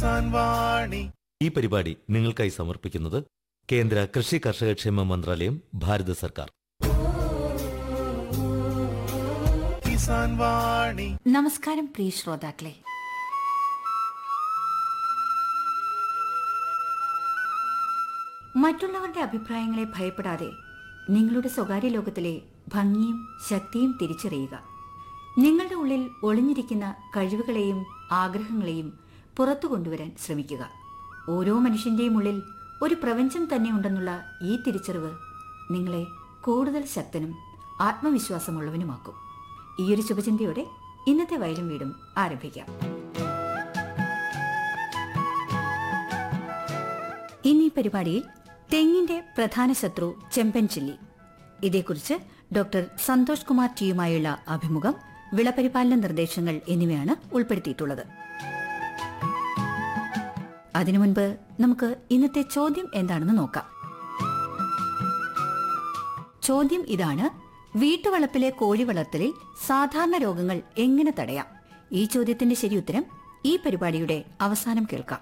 കിസാൻ വാണി ഈ പരിപാടി നിങ്ങൾക്കായി സമർപ്പിക്കുന്നത് കേന്ദ്ര കൃഷി കർഷക ക്ഷേമ മന്ത്രാലയം ഭാരത സർക്കാർ കിസാൻ വാണി നമസ്കാരം പ്രിയ ശ്രോതാക്കളെ മറ്റുള്ളവരുടെ അഭിപ്രായങ്ങളെ ഭയപ്പെടാതെ നിങ്ങളുടെ സ്വകാര്യ ലോകത്തിലെ ഭംഗിയും ശക്തിയും തിരിച്ചറിയുക നിങ്ങളുടെ ഉള്ളിൽ ഒളിഞ്ഞിരിക്കുന്ന കഴിവുകളെയും ആഗ്രഹങ്ങളെയും പുറത്തു കൊണ്ടുവരാൻ ശ്രമിക്കുക ഓരോ മനുഷ്യന്റെയും ഉള്ളിൽ ഒരു പ്രപഞ്ചം തന്നെ ഉണ്ടെന്നുള്ള ഈ തിരിച്ചറിവ് നിങ്ങളെ കൂടുതൽ ശക്തനും ആത്മവിശ്വാസമുള്ളവനുമാക്കും ഈയൊരു ശുഭചിന്തയോടെ ഇന്നത്തെ വയലും വീടും ആരംഭിക്കാം ഇന്നീ പരിപാടിയിൽ തെങ്ങിന്റെ പ്രധാന ശത്രു ചെമ്പൻ ചില്ലി ഇതേക്കുറിച്ച് ഡോക്ടർ സന്തോഷ് കുമാർ ടിയുമായുള്ള അഭിമുഖം വിളപരിപാലന നിർദ്ദേശങ്ങൾ എന്നിവയാണ് ഉൾപ്പെടുത്തിയിട്ടുള്ളത് അതിനു മുൻപ് നമുക്ക് ഇന്നത്തെ ചോദ്യം എന്താണെന്ന് നോക്കാം ചോദ്യം ഇതാണ് വീട്ടുവളപ്പിലെ കോഴി വളർത്തലിൽ സാധാരണ രോഗങ്ങൾ എങ്ങനെ തടയാം ഈ ചോദ്യത്തിന്റെ ശരിയുത്തരം ഈ പരിപാടിയുടെ അവസാനം കേൾക്കാം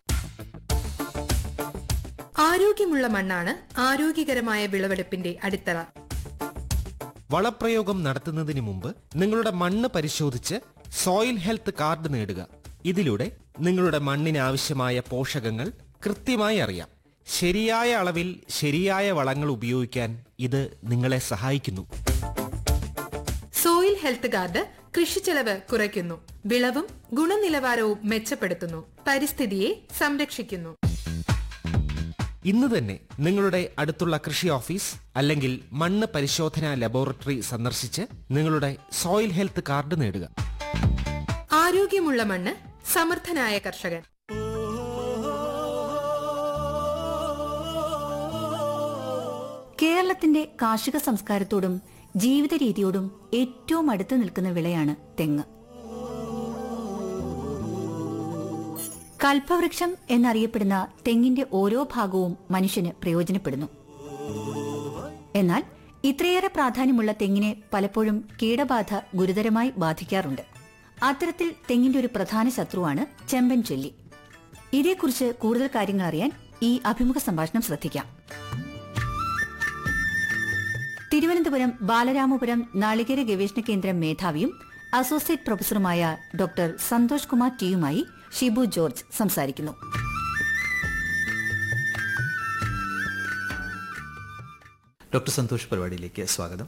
ആരോഗ്യമുള്ള മണ്ണാണ് ആരോഗ്യകരമായ വിളവെടുപ്പിന്റെ അടിത്തറ വളപ്രയോഗം നടത്തുന്നതിന് മുമ്പ് നിങ്ങളുടെ മണ്ണ് പരിശോധിച്ച് സോയിൽ ഹെൽത്ത് കാർഡ് നേടുക ഇതിലൂടെ നിങ്ങളുടെ മണ്ണിന് ആവശ്യമായ പോഷകങ്ങൾ കൃത്യമായി അറിയാം ശരിയായ അളവിൽ ശരിയായ വളങ്ങൾ ഉപയോഗിക്കാൻ ഇത് നിങ്ങളെ സഹായിക്കുന്നു സോയിൽ ഹെൽത്ത് കാർഡ് കൃഷിച്ചെലവ് കുറയ്ക്കുന്നു വിളവും ഗുണനിലവാരവും മെച്ചപ്പെടുത്തുന്നു പരിസ്ഥിതിയെ സംരക്ഷിക്കുന്നു ഇന്ന് തന്നെ നിങ്ങളുടെ അടുത്തുള്ള കൃഷി ഓഫീസ് അല്ലെങ്കിൽ മണ്ണ് പരിശോധനാ ലബോറട്ടറി സന്ദർശിച്ച് നിങ്ങളുടെ സോയിൽ ഹെൽത്ത് കാർഡ് നേടുക ആരോഗ്യമുള്ള മണ്ണ് സമർത്ഥനായ കർഷകൻ കേരളത്തിന്റെ കാർഷിക സംസ്കാരത്തോടും ജീവിത രീതിയോടും ഏറ്റവും അടുത്ത് നിൽക്കുന്ന വിളയാണ് തെങ്ങ് കൽപ്പവൃക്ഷം എന്നറിയപ്പെടുന്ന തെങ്ങിന്റെ ഓരോ ഭാഗവും മനുഷ്യന് പ്രയോജനപ്പെടുന്നു എന്നാൽ ഇത്രയേറെ പ്രാധാന്യമുള്ള തെങ്ങിനെ പലപ്പോഴും കീടബാധ ഗുരുതരമായി ബാധിക്കാറുണ്ട് അത്തരത്തിൽ തെങ്ങിന്റെ ഒരു പ്രധാന ശത്രുവാണ് ചെമ്പൻ ചെല്ലി ഇതേക്കുറിച്ച് കൂടുതൽ കാര്യങ്ങൾ അറിയാൻ ഈ അഭിമുഖ സംഭാഷണം ശ്രദ്ധിക്കാം തിരുവനന്തപുരം ബാലരാമപുരം നാളികേര ഗവേഷണ കേന്ദ്രം മേധാവിയും അസോസിയേറ്റ് പ്രൊഫസറുമായ ഡോക്ടർ സന്തോഷ് കുമാർ ടിയുമായി ഷിബു ജോർജ് സംസാരിക്കുന്നു ഡോക്ടർ സന്തോഷ് പരിപാടിയിലേക്ക് സ്വാഗതം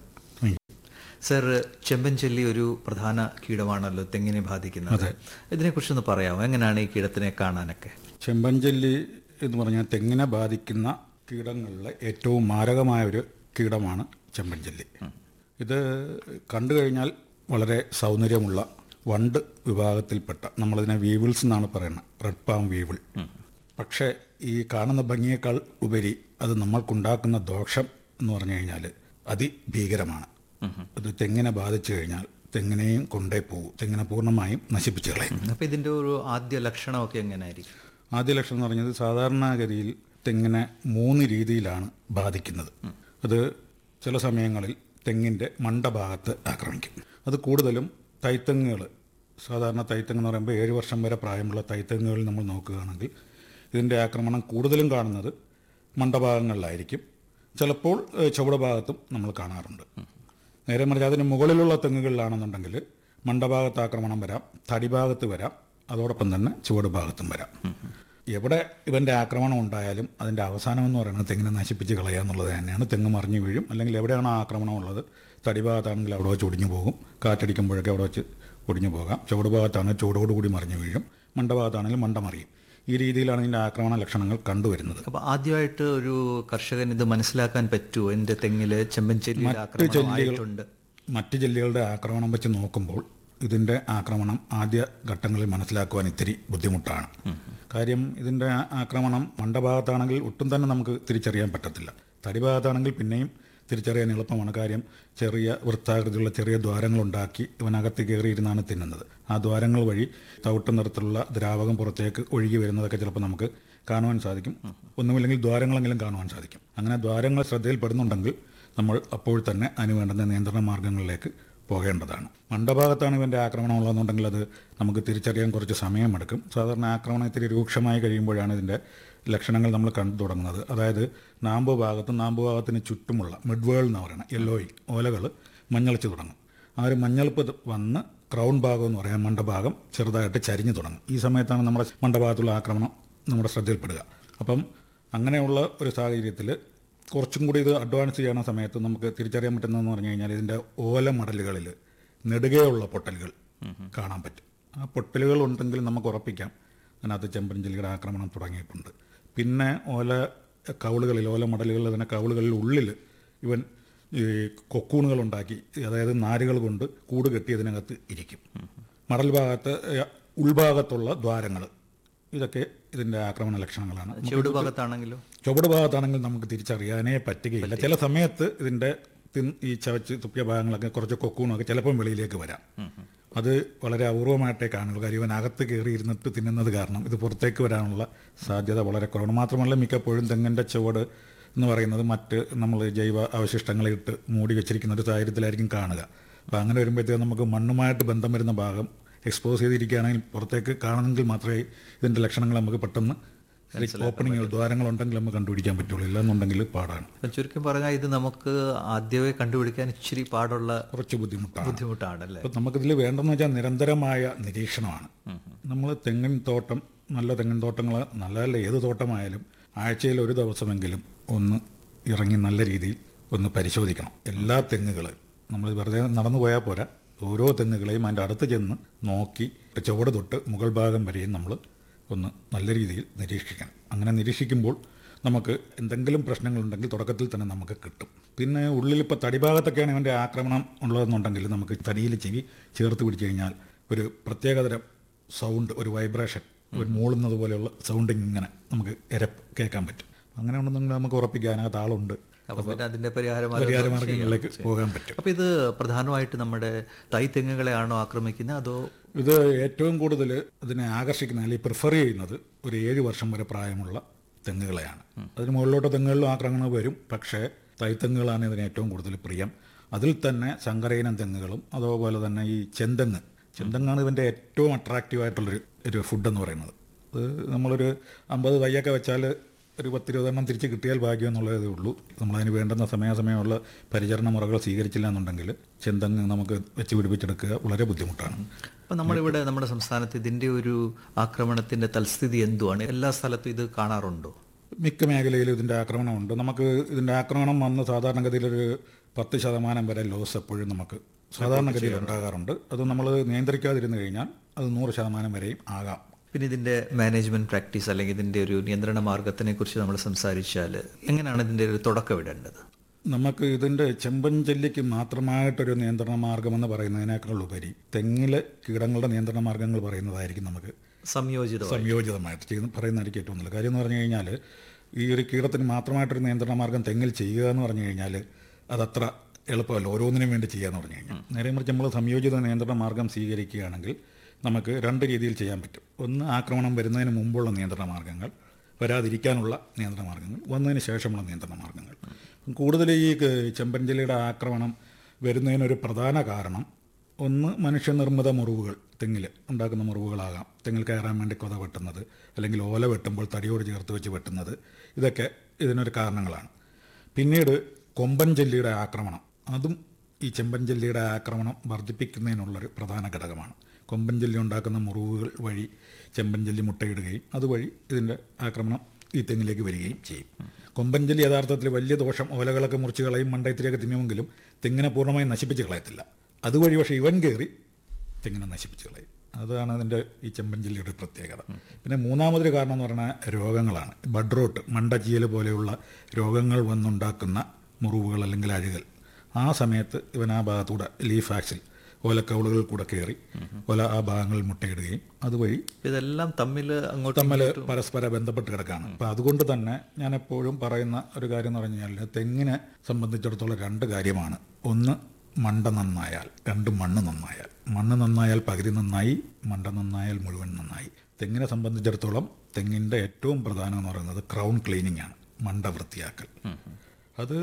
സർ ചെമ്പൻ ചെല്ലി ഒരു പ്രധാന കീടമാണല്ലോ തെങ്ങിനെ ബാധിക്കുന്നത് ഇതിനെക്കുറിച്ചൊന്ന് പറയാമോ എങ്ങനെയാണ് ഈ കീടത്തിനെ കാണാനൊക്കെ ചെമ്പഞ്ചല്ലി എന്ന് പറഞ്ഞാൽ തെങ്ങിനെ ബാധിക്കുന്ന കീടങ്ങളിലെ ഏറ്റവും മാരകമായ ഒരു കീടമാണ് ചെമ്പഞ്ചല്ലി ഇത് കണ്ടു കഴിഞ്ഞാൽ വളരെ സൗന്ദര്യമുള്ള വണ്ട് വിഭാഗത്തിൽപ്പെട്ട നമ്മളതിനെ വീവിൾസ് എന്നാണ് പറയുന്നത് റെഡ് പാം വീവിൾ പക്ഷേ ഈ കാണുന്ന ഭംഗിയേക്കാൾ ഉപരി അത് നമ്മൾക്കുണ്ടാക്കുന്ന ദോഷം എന്ന് പറഞ്ഞു കഴിഞ്ഞാൽ അതിഭീകരമാണ് അത് തെങ്ങിനെ ബാധിച്ചു കഴിഞ്ഞാൽ തെങ്ങിനെയും കൊണ്ടേ പോകും തെങ്ങിനെ പൂർണ്ണമായും നശിപ്പിച്ചു കളയും അപ്പൊ ഇതിന്റെ ഒരു ആദ്യ ലക്ഷണമൊക്കെ എങ്ങനെയായിരിക്കും ആദ്യ ലക്ഷണം എന്ന് പറഞ്ഞത് സാധാരണഗതിയിൽ തെങ്ങിനെ മൂന്ന് രീതിയിലാണ് ബാധിക്കുന്നത് അത് ചില സമയങ്ങളിൽ തെങ്ങിൻ്റെ മണ്ടഭാഗത്ത് ആക്രമിക്കും അത് കൂടുതലും തൈത്തെങ്ങുകൾ സാധാരണ തൈത്തെങ്ങ് എന്ന് പറയുമ്പോൾ ഏഴ് വർഷം വരെ പ്രായമുള്ള തൈത്തെങ്ങുകളിൽ നമ്മൾ നോക്കുകയാണെങ്കിൽ ഇതിൻ്റെ ആക്രമണം കൂടുതലും കാണുന്നത് മണ്ടഭാഗങ്ങളിലായിരിക്കും ചിലപ്പോൾ ഏഹ്, ചുവടുഭാഗത്തും നമ്മൾ കാണാറുണ്ട് നേരെ മറിച്ച് അതിന് മുകളിലുള്ള തെങ്ങുകളിലാണെന്നുണ്ടെങ്കിൽ മണ്ടഭാഗത്ത് ആക്രമണം വരാം തടിഭാഗത്ത് വരാം അതോടൊപ്പം തന്നെ ചുവട് ഭാഗത്തും വരാം എവിടെ ഇവന്റെ ആക്രമണം ഉണ്ടായാലും അതിന്റെ അവസാനം എന്ന് പറയുന്നത് തെങ്ങിനെ നശിപ്പിച്ച് കളയുക എന്നുള്ളത് തന്നെയാണ് തെങ്ങ് മറിഞ്ഞു വീഴും അല്ലെങ്കിൽ എവിടെയാണ് ആ ആക്രമണം ഉള്ളത് തടിഭാഗത്താണെങ്കിൽ അവിടെ വെച്ച് ഒടിഞ്ഞു പോകും കാറ്റടിക്കുമ്പോഴൊക്കെ അവിടെ വെച്ച് ഒടിഞ്ഞു പോകാം ചുവട് ഭാഗത്താണെങ്കിൽ ചുവടോടുകൂടി മറിഞ്ഞു വീഴും മണ്ടഭാഗത്താണെങ്കിൽ മണ്ട മറിയും ഈ രീതിയിലാണ് ഇതിന്റെ ആക്രമണ ലക്ഷണങ്ങൾ കണ്ടുവരുന്നത് അപ്പൊ ആദ്യമായിട്ട് ഒരു കർഷകൻ ഇത് മനസ്സിലാക്കാൻ പറ്റുമോ എന്റെ തെങ്ങില് ചെമ്പൻ ചെല്ലിയുടെ മറ്റ് ആക്രമണം ചെല്ലികൾ ആയിട്ടുണ്ട് മറ്റ് ജെല്ലികളുടെ ആക്രമണം വെച്ച് നോക്കുമ്പോൾ ഇതിന്റെ ആക്രമണം ആദ്യ ഘട്ടങ്ങളിൽ മനസ്സിലാക്കുവാൻ ഇത്തിരി ബുദ്ധിമുട്ടാണ് കാര്യം ഇതിന്റെ ആ- ആക്രമണം മണ്ടഭാഗത്താണെങ്കിൽ ഒട്ടും തന്നെ നമുക്ക് തിരിച്ചറിയാൻ പറ്റത്തില്ല തടിഭാഗത്താണെങ്കിൽ പിന്നെയും തിരിച്ചറിയാൻ എളുപ്പമാണ് കാര്യം ചെറിയ വൃത്താകൃതിയുള്ള ചെറിയ ദ്വാരങ്ങളുണ്ടാക്കി ഇവനകത്ത് കയറിയിരുന്നാണ് തിന്നുന്നത് ആ ദ്വാരങ്ങൾ വഴി തവിട്ട് നിറത്തിലുള്ള ദ്രാവകം പുറത്തേക്ക് ഒഴുകി വരുന്നതൊക്കെ ചിലപ്പോൾ നമുക്ക് കാണുവാൻ സാധിക്കും ഒന്നുമില്ലെങ്കിൽ ദ്വാരങ്ങളെങ്കിലും കാണുവാൻ സാധിക്കും അങ്ങനെ ദ്വാരങ്ങൾ ശ്രദ്ധയിൽപ്പെടുന്നുണ്ടെങ്കിൽ നമ്മൾ അപ്പോൾ തന്നെ അതിന് വേണ്ടുന്ന നിയന്ത്രണ മാർഗങ്ങളിലേക്ക് പോകേണ്ടതാണ് മണ്ടഭാഗത്താണ് ഇവൻ്റെ ആക്രമണം ഉള്ളതെന്നുണ്ടെങ്കിൽ അത് നമുക്ക് തിരിച്ചറിയാൻ കുറച്ച് സമയമെടുക്കും സാധാരണ ആക്രമണം ഇത്തിരി രൂക്ഷമായി കഴിയുമ്പോഴാണ് ഇതിൻ്റെ ലക്ഷണങ്ങൾ നമ്മൾ കണ്ടു തുടങ്ങുന്നത് അതായത് നാമ്പ് ഭാഗത്ത് നാമ്പ് ഭാഗത്തിന് ചുറ്റുമുള്ള മിഡ്വേൾ എന്ന് പറയുന്നത് യെല്ലോയിങ് ഓലകൾ മഞ്ഞളിച്ച് തുടങ്ങും ആ ഒരു മഞ്ഞളിപ്പ് ഇത് വന്ന് ക്രൗൺ ഭാഗം എന്ന് പറയാൻ മണ്ടഭാഗം ചെറുതായിട്ട് ചരിഞ്ഞു തുടങ്ങും ഈ സമയത്താണ് നമ്മുടെ മണ്ടഭാഗത്തുള്ള ആക്രമണം നമ്മുടെ ശ്രദ്ധയിൽപ്പെടുക അപ്പം അങ്ങനെയുള്ള ഒരു സാഹചര്യത്തിൽ കുറച്ചും കൂടി ഇത് അഡ്വാൻസ് ചെയ്യണ സമയത്ത് നമുക്ക് തിരിച്ചറിയാൻ പറ്റുന്നതെന്ന് പറഞ്ഞു കഴിഞ്ഞാൽ ഇതിൻ്റെ ഓല മടലുകളിൽ നെടുകയുള്ള പൊട്ടലുകൾ കാണാൻ പറ്റും ആ പൊട്ടലുകൾ ഉണ്ടെങ്കിൽ നമുക്ക് ഉറപ്പിക്കാം അതിനകത്ത് ചെമ്പൻ ജില്ലയുടെ ആക്രമണം തുടങ്ങിയിട്ടുണ്ട് പിന്നെ ഓല കൗളുകളിൽ ഓല മടലുകളിൽ തന്നെ കൗളുകളിൽ ഉള്ളിൽ ഇവൻ ഈ കൊക്കൂണുകൾ ഉണ്ടാക്കി അതായത് നാരുകൾ കൊണ്ട് കൂട് കെട്ടിയതിനകത്ത് ഇരിക്കും മടൽ ഭാഗത്ത് ഏ, ഉൾഭാഗത്തുള്ള ദ്വാരങ്ങൾ ഇതൊക്കെ ഇതിൻ്റെ ആക്രമണ ലക്ഷണങ്ങളാണ് ചുവട് ഭാഗത്താണെങ്കിലോ ചുവട് ഭാഗത്താണെങ്കിൽ നമുക്ക് തിരിച്ചറിയാനേ പറ്റുകയില്ല ചില സമയത്ത് ഇതിൻ്റെ തിൻ ഈ ചവച്ച് തുപ്പിയ ഭാഗങ്ങളൊക്കെ കുറച്ച് കൊക്കൂണൊക്കെ ചിലപ്പം വെളിയിലേക്ക് വരാം അത് വളരെ അപൂർവമായിട്ടേ കാണുള്ളൂ കാര്യം ഇവൻ അകത്ത് കയറി ഇരുന്നിട്ട് തിന്നുന്നത് കാരണം ഇത് പുറത്തേക്ക് വരാനുള്ള സാധ്യത വളരെ കുറവാണ് മാത്രമല്ല മിക്കപ്പോഴും തെങ്ങിൻ്റെ ചുവട് എന്ന് പറയുന്നത് മറ്റ് നമ്മൾ ജൈവ അവശിഷ്ടങ്ങളെ ഇട്ട് മൂടി വെച്ചിരിക്കുന്ന ഒരു സാഹചര്യത്തിലായിരിക്കും കാണുക അപ്പോൾ അങ്ങനെ വരുമ്പോഴത്തേക്കും നമുക്ക് മണ്ണുമായിട്ട് ബന്ധം വരുന്ന ഭാഗം എക്സ്പോസ് ചെയ്തിരിക്കുകയാണെങ്കിൽ പുറത്തേക്ക് കാണുന്നെങ്കിൽ മാത്രമേ ഇതിൻ്റെ ലക്ഷണങ്ങൾ നമുക്ക് പെട്ടെന്ന് ഓപ്പണിങ്ങുകൾ ദ്വാരങ്ങളുണ്ടെങ്കിൽ നമുക്ക് കണ്ടുപിടിക്കാൻ പറ്റുള്ളൂ ഇല്ലെന്നുണ്ടെങ്കിൽ പാടാണ് ചുരുക്കം പറഞ്ഞാൽ ഇത് നമുക്ക് ആദ്യമേ കണ്ടുപിടിക്കാൻ ഇച്ചിരി പാടുള്ള കുറച്ച് ബുദ്ധിമുട്ടാണ് ബുദ്ധിമുട്ടാണല്ലേ അപ്പോൾ നമുക്കിതിൽ വേണ്ടെന്ന് വെച്ചാൽ നിരന്തരമായ നിരീക്ഷണമാണ് നമ്മൾ തെങ്ങിൻ തോട്ടം നല്ല തെങ്ങിൻ തോട്ടങ്ങൾ നല്ലതല്ല ഏത് തോട്ടമായാലും ആഴ്ചയിൽ ഒരു ദിവസമെങ്കിലും ഒന്ന് ഇറങ്ങി നല്ല രീതിയിൽ ഒന്ന് പരിശോധിക്കണം എല്ലാ തെങ്ങുകളും നമ്മൾ വെറുതെ നടന്നു പോയാൽ പോരാ ഓരോ തെങ്ങുകളെയും അതിൻ്റെ അടുത്ത് ചെന്ന് നോക്കി ചുവട് തൊട്ട് മുകൾ ഭാഗം വരെയും നമ്മൾ ഒന്ന് നല്ല രീതിയിൽ നിരീക്ഷിക്കണം അങ്ങനെ നിരീക്ഷിക്കുമ്പോൾ നമുക്ക് എന്തെങ്കിലും പ്രശ്നങ്ങളുണ്ടെങ്കിൽ തുടക്കത്തിൽ തന്നെ നമുക്ക് കിട്ടും പിന്നെ ഉള്ളിൽ ഇപ്പോൾ തടിഭാഗത്തൊക്കെയാണ് ഇവൻ്റെ ആക്രമണം ഉള്ളതെന്നുണ്ടെങ്കിൽ നമുക്ക് തടിയിൽ ചെവി ചേർത്ത് പിടിച്ചു കഴിഞ്ഞാൽ ഒരു പ്രത്യേകതരം സൗണ്ട് ഒരു വൈബ്രേഷൻ ഒരു മൂളുന്നത് പോലെയുള്ള സൗണ്ടിങ് ഇങ്ങനെ നമുക്ക് എര കേൾക്കാൻ പറ്റും അങ്ങനെ ഉണ്ടെന്നുണ്ടെങ്കിൽ നമുക്ക് ഉറപ്പിക്കാം അതിനകത്ത് ആളുണ്ട് അപ്പൊ പിന്നെ അതിന്റെ പരിഹാര പരിഹാര മാർഗങ്ങളിലേക്ക് പോകാൻ പറ്റും അപ്പൊ ഇത് പ്രധാനമായിട്ട് നമ്മുടെ തൈ തെങ്ങുകളെയാണോ ആക്രമിക്കുന്നത് അതോ ഇത് ഏറ്റവും കൂടുതൽ ഇതിനെ ആകർഷിക്കുന്ന അല്ലെങ്കിൽ പ്രിഫർ ചെയ്യുന്നത് ഒരു ഏഴ് വർഷം വരെ പ്രായമുള്ള തെങ്ങുകളെയാണ് അതിന് മുകളിലോട്ട് തെങ്ങുകളിലും ആക്രമണം വരും പക്ഷേ തൈത്തെങ്ങുകളാണ് ഇതിന് ഏറ്റവും കൂടുതൽ പ്രിയം അതിൽ തന്നെ ശങ്കരയിനം തെങ്ങുകളും അതുപോലെ തന്നെ ഈ ചെന്തെങ്ങ് ചെന്തെങ്ങാണ് ഇതിൻ്റെ ഏറ്റവും അട്രാക്റ്റീവ് ആയിട്ടുള്ളൊരു ഒരു ഫുഡ് എന്ന് പറയുന്നത് അത് നമ്മളൊരു അമ്പത് തയ്യൊക്കെ വെച്ചാൽ ഒരു പത്തിരുപതെണ്ണം തിരിച്ച് കിട്ടിയാൽ ഭാഗ്യം എന്നുള്ളതേ ഉള്ളൂ നമ്മളതിന് വേണ്ടുന്ന സമയാസമയമുള്ള പരിചരണ മുറകൾ സ്വീകരിച്ചില്ല എന്നുണ്ടെങ്കിൽ ചെന്തെങ്ങ് നമുക്ക് വെച്ച് പിടിപ്പിച്ചെടുക്കുക വളരെ ബുദ്ധിമുട്ടാണ് അപ്പൊ നമ്മളിവിടെ നമ്മുടെ സംസ്ഥാനത്ത് ഇതിന്റെ ഒരു ആക്രമണത്തിന്റെ തൽസ്ഥിതി എന്തുവാണ് എല്ലാ സ്ഥലത്തും ഇത് കാണാറുണ്ടോ മിക്ക മേഖലയിലും ഇതിൻ്റെ ആക്രമണമുണ്ട് നമുക്ക് ഇതിൻ്റെ ആക്രമണം വന്ന് സാധാരണഗതിയിൽ ഒരു പത്ത് ശതമാനം വരെ ലോസ് എപ്പോഴും നമുക്ക് സാധാരണഗതിയിൽ ഉണ്ടാകാറുണ്ട് അത് നമ്മൾ നിയന്ത്രിക്കാതിരുന്നു കഴിഞ്ഞാൽ അത് നൂറ് ശതമാനം വരെയും ആകാം പിന്നെ ഇതിന്റെ മാനേജ്മെന്റ് പ്രാക്ടീസ് അല്ലെങ്കിൽ ഇതിന്റെ ഒരു നിയന്ത്രണ മാർഗത്തിനെ കുറിച്ച് നമ്മൾ സംസാരിച്ചാൽ എങ്ങനെയാണ് ഇതിന്റെ ഒരു തുടക്കം ഇടേണ്ടത് നമുക്ക് ഇതിൻ്റെ ചെമ്പൻ ചെല്ലിക്ക് മാത്രമായിട്ടൊരു നിയന്ത്രണ മാർഗമെന്ന് പറയുന്നതിനേക്കാളുപരി തെങ്ങിലെ കീടങ്ങളുടെ നിയന്ത്രണ മാർഗങ്ങൾ പറയുന്നതായിരിക്കും നമുക്ക് സംയോജിത സംയോജിതമായിട്ട് ചെയ്യുന്ന പറയുന്നതായിരിക്കും ഏറ്റവും നല്ലത് കാര്യം എന്ന് പറഞ്ഞു കഴിഞ്ഞാൽ ഈ ഒരു കീടത്തിന് മാത്രമായിട്ടൊരു നിയന്ത്രണ മാർഗം തെങ്ങിൽ ചെയ്യുക എന്ന് പറഞ്ഞു കഴിഞ്ഞാൽ അതത്ര എളുപ്പമല്ല ഓരോന്നിനും വേണ്ടി ചെയ്യുക എന്ന് പറഞ്ഞു കഴിഞ്ഞാൽ നേരെ മറിച്ച് നമ്മൾ സംയോജിത നിയന്ത്രണ മാർഗം സ്വീകരിക്കുകയാണെങ്കിൽ നമുക്ക് രണ്ട് രീതിയിൽ ചെയ്യാൻ പറ്റും ഒന്ന് ആക്രമണം വരുന്നതിന് മുമ്പുള്ള നിയന്ത്രണ മാർഗങ്ങൾ വരാതിരിക്കാനുള്ള നിയന്ത്രണ മാർഗങ്ങൾ വന്നതിന് ശേഷമുള്ള നിയന്ത്രണ മാർഗങ്ങൾ കൂടുതൽ ഈ ക- ചെമ്പൻചെല്ലിയുടെ ആക്രമണം വരുന്നതിനൊരു പ്രധാന കാരണം ഒന്ന് മനുഷ്യനിർമ്മിത മുറിവുകൾ തെങ്ങിൽ ഉണ്ടാക്കുന്ന മുറിവുകളാകാം തെങ്ങിൽ കയറാൻ വേണ്ടി കൊത വെട്ടുന്നത് അല്ലെങ്കിൽ ഓല വെട്ടുമ്പോൾ തടിയോട് ചേർത്ത് വെച്ച് വെട്ടുന്നത് ഇതൊക്കെ ഇതിനൊരു കാരണങ്ങളാണ് പിന്നീട് കൊമ്പൻ ജെല്ലിയുടെ ആക്രമണം അതും ഈ ചെമ്പൻ ജെല്ലിയുടെ ആക്രമണം വർദ്ധിപ്പിക്കുന്നതിനുള്ളൊരു പ്രധാന ഘടകമാണ് കൊമ്പൻ ജെല്ലി ഉണ്ടാക്കുന്ന മുറിവുകൾ വഴി ചെമ്പൻ ജെല്ലി മുട്ടയിടുകയും അതുവഴി ഇതിൻ്റെ ആക്രമണം ഈ തെങ്ങിലേക്ക് വരികയും ചെയ്യും കൊമ്പൻ ജെല്ലി യഥാർത്ഥത്തിൽ വലിയ ദോഷം ഓലകളൊക്കെ മുറിച്ച് കളയും മണ്ടയത്തിലേക്ക് തിന്നുമെങ്കിലും തെങ്ങിനെ പൂർണ്ണമായും നശിപ്പിച്ച് കളയത്തില്ല അതുവഴി പക്ഷേ ഇവൻ കയറി തെങ്ങിനെ നശിപ്പിച്ച് കളയും അതാണ് അതിൻ്റെ ഈ ചെമ്പൻ ജില്ലയുടെ പ്രത്യേകത പിന്നെ മൂന്നാമതൊരു കാരണം എന്ന് പറഞ്ഞാൽ രോഗങ്ങളാണ് ബഡ് റോട്ട് മണ്ടച്ചീയൽ പോലെയുള്ള രോഗങ്ങൾ വന്നുണ്ടാക്കുന്ന മുറിവുകൾ അല്ലെങ്കിൽ അഴുകൽ ആ സമയത്ത് ഇവൻ ആ ഭാഗത്തൂടെ ലീഫ് ആക്സിൽ ഓലക്കൗളുകളിൽ കൂടെ കയറി ഓല ആ ഭാഗങ്ങളിൽ മുട്ടയിടുകയും അതുവഴി ഇതെല്ലാം തമ്മിൽ അങ്ങോട്ടും തമ്മിൽ പരസ്പര ബന്ധപ്പെട്ട് കിടക്കുകയാണ് അപ്പം അതുകൊണ്ട് തന്നെ ഞാൻ എപ്പോഴും പറയുന്ന ഒരു കാര്യം എന്ന് പറഞ്ഞു കഴിഞ്ഞാൽ തെങ്ങിനെ സംബന്ധിച്ചിടത്തോളം രണ്ട് കാര്യമാണ് ഒന്ന് മണ്ട നന്നായാൽ രണ്ട് മണ്ണ് നന്നായാൽ മണ്ണ് നന്നായാൽ പകുതി നന്നായി മണ്ട നന്നായാൽ മുഴുവൻ നന്നായി തെങ്ങിനെ സംബന്ധിച്ചിടത്തോളം തെങ്ങിൻ്റെ ഏറ്റവും പ്രധാനം എന്ന് പറയുന്നത് ക്രൗൺ ക്ലീനിങ് ആണ് മണ്ട വൃത്തിയാക്കൽ അത്